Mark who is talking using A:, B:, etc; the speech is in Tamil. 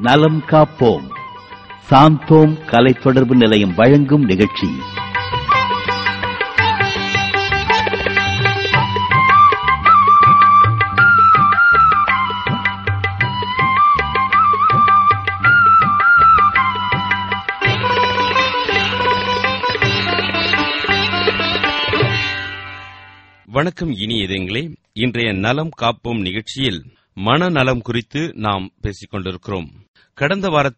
A: நலம் காப்போம் சாந்தோம் கலை தொடர்பு நிலையம் வழங்கும் நிகழ்ச்சி
B: வணக்கம் இனி இதயங்களே இன்றைய நலம் காப்போம் நிகழ்ச்சியில் மனநலம் குறித்து நாம் பேசிக் கொண்டிருக்கிறோம் கடந்த வாரத்தில்